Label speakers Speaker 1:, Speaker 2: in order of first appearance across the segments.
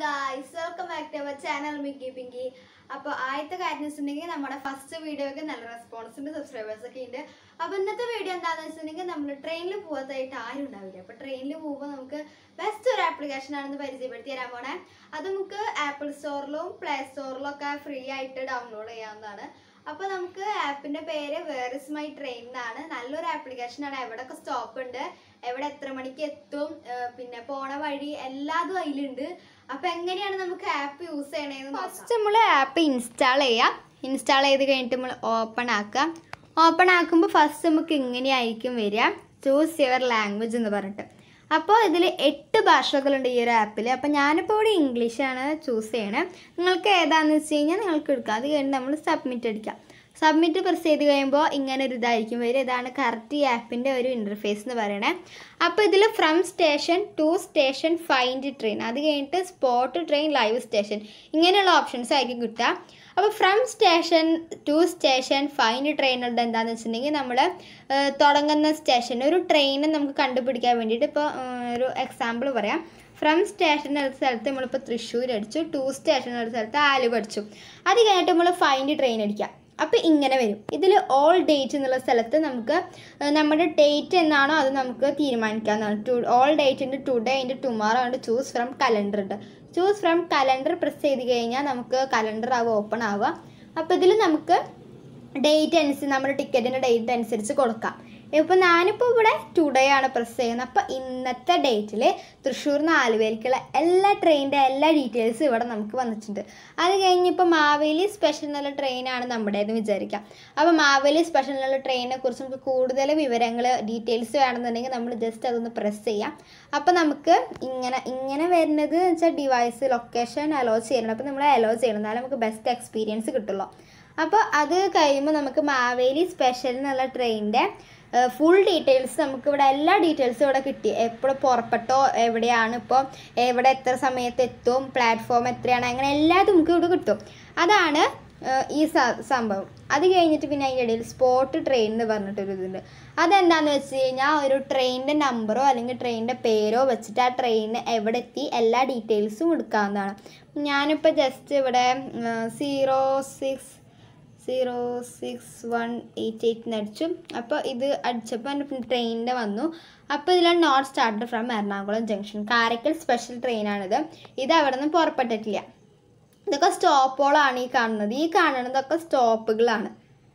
Speaker 1: guys welcome back to our channel Mickey Pinky അപ്പോൾ ആദ്യത്തെ കാര്യം എന്ന് വെച്ചിട്ടുണ്ടെങ്കിൽ നമ്മുടെ ഫസ്റ്റ് വീഡിയോക്ക് നല്ല റെസ്പോൺസ് ഉണ്ട് സബ്സ്ക്രൈബേഴ്സ് ഒക്കെ ഉണ്ട് അപ്പോൾ ഇന്നത്തെ വീഡിയോ എന്താണെന്ന് വെച്ചിട്ടുണ്ടെങ്കിൽ നമ്മൾ ട്രെയിനിൽ പോകാത്തായിട്ട് ആരും ഉണ്ടാവില്ല അപ്പോൾ ട്രെയിനിൽ പോകുമ്പോൾ നമുക്ക് ബെസ്റ്റ് ഒരു ആപ്ലിക്കേഷൻ ആണെന്ന് പരിചയപ്പെടുത്തി തരാൻ പോണേ അത് നമുക്ക് ആപ്പിൾ സ്റ്റോറിലും പ്ലേ സ്റ്റോറിലും ഒക്കെ ഫ്രീ ആയിട്ട് ഡൗൺലോഡ് ചെയ്യാവുന്നതാണ് അപ്പോൾ നമുക്ക് ആപ്പിന്റെ പേര് വേർ ഇസ് മൈ ട്രെയിൻ എന്നാണ് നല്ലൊരു ആപ്ലിക്കേഷൻ ആണ് എവിടെയൊക്കെ സ്റ്റോപ്പ് ഉണ്ട് എവിടെ എത്ര മണിക്ക് എത്തും ഏർ പിന്നെ പോണ വഴി എല്ലാതും അതിലുണ്ട് അപ്പൊ എങ്ങനെയാണ് നമുക്ക് ആപ്പ് യൂസ് ചെയ്യണേന്ന് ഫസ്റ്റ് നമ്മൾ ആപ്പ് ഇൻസ്റ്റാൾ ചെയ്യാം ഇൻസ്റ്റാൾ ചെയ്ത് കഴിഞ്ഞിട്ട് നമ്മൾ ഓപ്പൺ ആക്കാം ഓപ്പൺ ആക്കുമ്പോൾ ഫസ്റ്റ് നമുക്ക് ഇങ്ങനെയായിരിക്കും വരിക ചൂസ് യുവർ ലാംഗ്വേജ് എന്ന് പറഞ്ഞിട്ട് അപ്പോൾ ഇതിൽ എട്ട് ഭാഷകളുണ്ട് ഈ ഒരു ആപ്പിൽ അപ്പോൾ ഞാനിപ്പോൾ ഇവിടെ ഇംഗ്ലീഷാണ് ചൂസ് ചെയ്യണേ നിങ്ങൾക്ക് ഏതാണെന്ന് വെച്ച് കഴിഞ്ഞാൽ നിങ്ങൾക്ക് എടുക്കാം അത് കഴിഞ്ഞ് നമ്മൾ സബ്മിറ്റ് അടിക്കാം സബ്മിറ്റ് പ്രസ് ചെയ്ത് കഴിയുമ്പോൾ ഇങ്ങനെ ഒരു ഇതായിരിക്കും വരും ഇതാണ് കറക്റ്റ് ഈ ആപ്പിൻ്റെ ഒരു ഇൻ്റർഫേസ് എന്ന് പറയണേ അപ്പോൾ ഇതിൽ from station to station find train അത് കഴിഞ്ഞിട്ട് സ്പോട്ട് ട്രെയിൻ ലൈവ് സ്റ്റേഷൻ ഇങ്ങനെയുള്ള ഓപ്ഷൻസ് ആയിരിക്കും കിട്ടുക അപ്പോൾ from station to station find ട്രെയിനുള്ളത് എന്താണെന്ന് വെച്ചിട്ടുണ്ടെങ്കിൽ നമ്മൾ തുടങ്ങുന്ന സ്റ്റേഷൻ ഒരു ട്രെയിൻ നമുക്ക് കണ്ടുപിടിക്കാൻ വേണ്ടിയിട്ട് ഇപ്പോൾ ഒരു എക്സാമ്പിൾ പറയാം ഫ്രം സ്റ്റേഷൻ എന്ന സ്ഥലത്ത് നമ്മളിപ്പോൾ തൃശ്ശൂർ അടിച്ചു ടു സ്റ്റേഷൻ എന്ന സ്ഥലത്ത് ആലുവ അടിച്ചു അത് കഴിഞ്ഞിട്ട് നമ്മൾ ഫൈൻഡ് ട്രെയിൻ അടിക്കാം അപ്പോൾ ഇങ്ങനെ വരും ഇതിൽ ഓൾ ഡേറ്റ് എന്നുള്ള സ്ഥലത്ത് നമുക്ക് ഏഹ്, നമ്മുടെ ഡേറ്റ് എന്നാണോ അത് നമുക്ക് തീരുമാനിക്കാവുന്നതാണ് ടു ഓൾ ഡേറ്റ് ഉണ്ട് ടുഡേ ഉണ്ട് ടുമാറോ ഉണ്ട് ചൂസ് ഫ്രം കലണ്ടർ ഉണ്ട് ചൂസ് ഫ്രം കലണ്ടർ പ്രസ് ചെയ്ത് കഴിഞ്ഞാൽ നമുക്ക് കലണ്ടർ ആവുക ഓപ്പൺ ആവുക അപ്പോൾ ഇതിൽ നമുക്ക് ഡേറ്റ് അനുസരിച്ച് നമ്മുടെ ടിക്കറ്റിൻ്റെ ഡേറ്റ് അനുസരിച്ച് കൊടുക്കാം ഇപ്പോൾ ഞാനിപ്പോൾ ഇവിടെ ടുഡേ ആണ് പ്രസ് ചെയ്യുന്നത് അപ്പോൾ ഇന്നത്തെ ഡേറ്റിൽ തൃശ്ശൂർ നിന്ന് ആലുവയിലേക്കുള്ള എല്ലാ ട്രെയിനിൻ്റെ എല്ലാ ഡീറ്റെയിൽസും ഇവിടെ നമുക്ക് വന്നിട്ടുണ്ട് അത് കഴിഞ്ഞ് ഇപ്പോൾ മാവേലി സ്പെഷ്യൽ എന്നുള്ള ട്രെയിനാണ് നമ്മുടേതെന്ന് വിചാരിക്കാം അപ്പോൾ മാവേലി സ്പെഷ്യൽ എന്നുള്ള ട്രെയിനിനെ കുറിച്ച് നമുക്ക് കൂടുതൽ വിവരങ്ങൾ ഡീറ്റെയിൽസ് വേണമെന്നുണ്ടെങ്കിൽ നമ്മൾ ജസ്റ്റ് അതൊന്ന് പ്രസ് ചെയ്യാം അപ്പോൾ നമുക്ക് ഇങ്ങനെ ഇങ്ങനെ വരുന്നത് എന്ന് വെച്ചാൽ ഡിവൈസ് ലൊക്കേഷൻ അലോ ചെയ്യണം അപ്പോൾ നമ്മൾ അലോ ചെയ്യണം എന്നാലേ നമുക്ക് ബെസ്റ്റ് എക്സ്പീരിയൻസ് കിട്ടുള്ളൂ അപ്പോൾ അത് കഴിയുമ്പോൾ നമുക്ക് മാവേലി സ്പെഷ്യൽ എന്നുള്ള ട്രെയിനിൻ്റെ ഫുൾ ഡീറ്റെയിൽസ് നമുക്ക് ഇവിടെ എല്ലാ ഡീറ്റെയിൽസും ഇവിടെ കിട്ടി എപ്പോൾ പുറപ്പെട്ടോ എവിടെയാണ് ഇപ്പോൾ എവിടെ എത്ര സമയത്ത് എത്തും പ്ലാറ്റ്ഫോം എത്രയാണ് അങ്ങനെ എല്ലാതും നമുക്ക് ഇവിടെ കിട്ടും അതാണ് ഏഹ്, ഈ സ- സംഭവം അത് കഴിഞ്ഞിട്ട് പിന്നെ അതിൻ്റെ ഇടയിൽ സ്പോട്ട് ട്രെയിൻ എന്ന് പറഞ്ഞിട്ടൊരു ഇതുണ്ട് അതെന്താണെന്ന് വെച്ച് കഴിഞ്ഞാൽ ഒരു ട്രെയിനിൻ്റെ നമ്പറോ അല്ലെങ്കിൽ ട്രെയിനിൻ്റെ പേരോ വെച്ചിട്ട് ആ ട്രെയിൻ എവിടെ എത്തി എല്ലാ ഡീറ്റെയിൽസും എടുക്കാവുന്നതാണ് ഞാനിപ്പോൾ ജസ്റ്റ് ഇവിടെ zero six zero six one eight eight അടിച്ചു അപ്പോൾ ഇത് അടിച്ചപ്പോൾ എൻ്റെ ട്രെയിനിൻ്റെ വന്നു അപ്പോൾ ഇതിലാണ് not started from Ernakulam junction Karaikal special ട്രെയിനാണിത് ഇത് അവിടെ നിന്ന് പുറപ്പെട്ടിട്ടില്ല ഇതൊക്കെ സ്റ്റോപ്പുകളാണ് ഈ കാണുന്നത് ഈ കാണുന്നതൊക്കെ സ്റ്റോപ്പുകളാണ്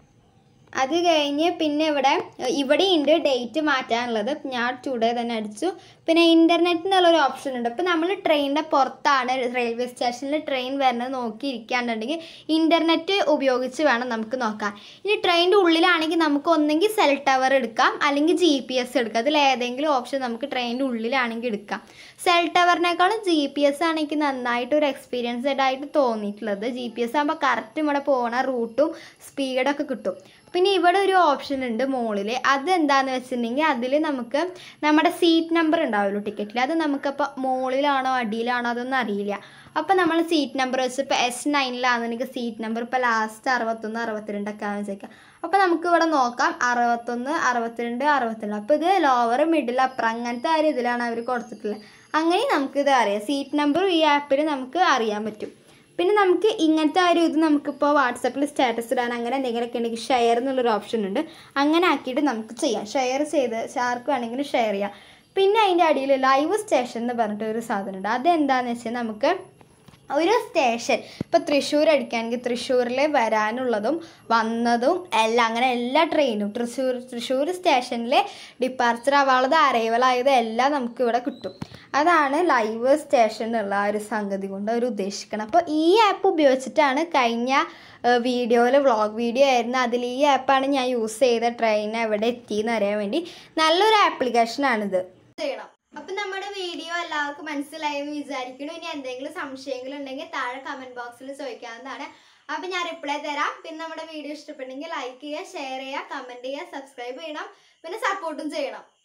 Speaker 1: അത് കഴിഞ്ഞ് പിന്നെ ഇവിടെ ഇവിടെ ഉണ്ട് ഡേറ്റ് മാറ്റാനുള്ളത് ഞാൻ ടുഡേ തന്നെ അടിച്ചു പിന്നെ ഇൻ്റർനെറ്റ് എന്നുള്ളൊരു ഓപ്ഷൻ ഉണ്ട് ഇപ്പോൾ നമ്മൾ ട്രെയിനിൻ്റെ പുറത്താണ് റെയിൽവേ സ്റ്റേഷനിൽ ട്രെയിൻ വരുന്നത് നോക്കിയിരിക്കുകയാണെന്നുണ്ടെങ്കിൽ ഇൻ്റർനെറ്റ് ഉപയോഗിച്ച് വേണം നമുക്ക് നോക്കാൻ ഇനി ട്രെയിനിൻ്റെ ഉള്ളിലാണെങ്കിൽ നമുക്ക് ഒന്നെങ്കിൽ സെൽ ടവർ എടുക്കാം അല്ലെങ്കിൽ ജി പി എസ് എടുക്കാം അതിൽ ഏതെങ്കിലും ഓപ്ഷൻ നമുക്ക് ട്രെയിനിൻ്റെ ഉള്ളിലാണെങ്കിൽ എടുക്കാം സെൽ ടവറിനേക്കാളും ജി പി എസ് ആണ് എനിക്ക് നന്നായിട്ട് ഒരു എക്സ്പീരിയൻസ്ഡ് ആയിട്ട് തോന്നിയിട്ടുള്ളത് ജി പി എസ് ആകുമ്പോൾ കറക്റ്റ് ഇവിടെ പോണ റൂട്ടും സ്പീഡൊക്കെ കിട്ടും പിന്നെ ഇവിടെ ഒരു ഓപ്ഷൻ ഉണ്ട് മുകളിൽ അത് എന്താണെന്ന് വെച്ചിട്ടുണ്ടെങ്കിൽ അതിൽ നമുക്ക് നമ്മുടെ സീറ്റ് നമ്പർ ഉണ്ടാവുമല്ലോ ടിക്കറ്റിൽ അത് നമുക്കപ്പോൾ മുകളിലാണോ അടിയിലാണോ അതൊന്നും അറിയില്ല അപ്പോൾ നമ്മൾ സീറ്റ് നമ്പർ വെച്ച് ഇപ്പോൾ എസ് നയനിലാണെന്നുണ്ടെങ്കിൽ സീറ്റ് നമ്പർ ഇപ്പോൾ ലാസ്റ്റ് അറുപത്തൊന്ന് അറുപത്തിരണ്ടൊക്കെ ആണെന്ന് വെച്ചേക്കാം അപ്പോൾ നമുക്ക് ഇവിടെ നോക്കാം അറുപത്തൊന്ന് അറുപത്തിരണ്ട് അറുപത്തിരണ്ട് അപ്പോൾ ഇത് ലോവർ മിഡിൽ അപ്പർ അങ്ങനത്തെ ആ ഒരു ഇതിലാണ് അവർ കൊടുത്തിട്ടുള്ളത് അങ്ങനെ നമുക്കിത് അറിയാം സീറ്റ് നമ്പർ ഈ ആപ്പിൽ നമുക്ക് അറിയാൻ പറ്റും പിന്നെ നമുക്ക് ഇങ്ങനത്തെ ആ ഒരു ഇത് നമുക്കിപ്പോൾ വാട്സപ്പിൽ സ്റ്റാറ്റസ് ഇടാൻ അങ്ങനെ എന്തെങ്കിലുമൊക്കെ ഉണ്ടെങ്കിൽ ഷെയർ എന്നുള്ളൊരു ഓപ്ഷൻ ഉണ്ട് അങ്ങനെ ആക്കിയിട്ട് നമുക്ക് ചെയ്യാം ഷെയർ ചെയ്ത് ആർക്ക് വേണമെങ്കിലും ഷെയർ ചെയ്യാം പിന്നെ അതിൻ്റെ അടിയിൽ ലൈവ് സ്റ്റേഷൻ എന്ന് പറഞ്ഞിട്ട് ഒരു സാധനമുണ്ട് അതെന്താണെന്ന് വെച്ചാൽ നമുക്ക് ഒരു സ്റ്റേഷൻ ഇപ്പോൾ തൃശ്ശൂർ അടിക്കുകയാണെങ്കിൽ തൃശ്ശൂരിൽ വരാനുള്ളതും വന്നതും എല്ലാം അങ്ങനെ എല്ലാ ട്രെയിനും തൃശ്ശൂർ തൃശ്ശൂർ സ്റ്റേഷനിൽ ഡിപ്പാർച്ചർ ആവാനുള്ളത് അറൈവൽ ആയത് എല്ലാം നമുക്ക് ഇവിടെ കിട്ടും അതാണ് ലൈവ് സ്റ്റേഷൻ എന്നുള്ള ആ ഒരു സംഗതി കൊണ്ട് അവർ ഉദ്ദേശിക്കണം അപ്പോൾ ഈ ആപ്പ് ഉപയോഗിച്ചിട്ടാണ് കഴിഞ്ഞ വീഡിയോയിൽ വ്ളോഗ് വീഡിയോ ആയിരുന്നു അതിൽ ഈ ആപ്പാണ് ഞാൻ യൂസ് ചെയ്ത ട്രെയിൻ എവിടെ എത്തിയെന്ന് അറിയാൻ വേണ്ടി നല്ലൊരു ആപ്ലിക്കേഷനാണിത് ചെയ്യണം അപ്പൊ നമ്മുടെ വീഡിയോ എല്ലാവർക്കും മനസ്സിലായെന്ന് വിചാരിക്കുന്നു ഇനി എന്തെങ്കിലും സംശയങ്ങൾ ഉണ്ടെങ്കിൽ താഴെ കമന്റ് ബോക്സിൽ ചോദിക്കാവുന്നതാണ് അപ്പൊ ഞാൻ റിപ്ലൈ തരാം പിന്നെ നമ്മുടെ വീഡിയോ ഇഷ്ടപ്പെട്ടെങ്കിൽ ലൈക്ക് ചെയ്യുക ഷെയർ ചെയ്യുക കമന്റ് ചെയ്യുക സബ്സ്ക്രൈബ് ചെയ്യണം പിന്നെ സപ്പോർട്ടും ചെയ്യണം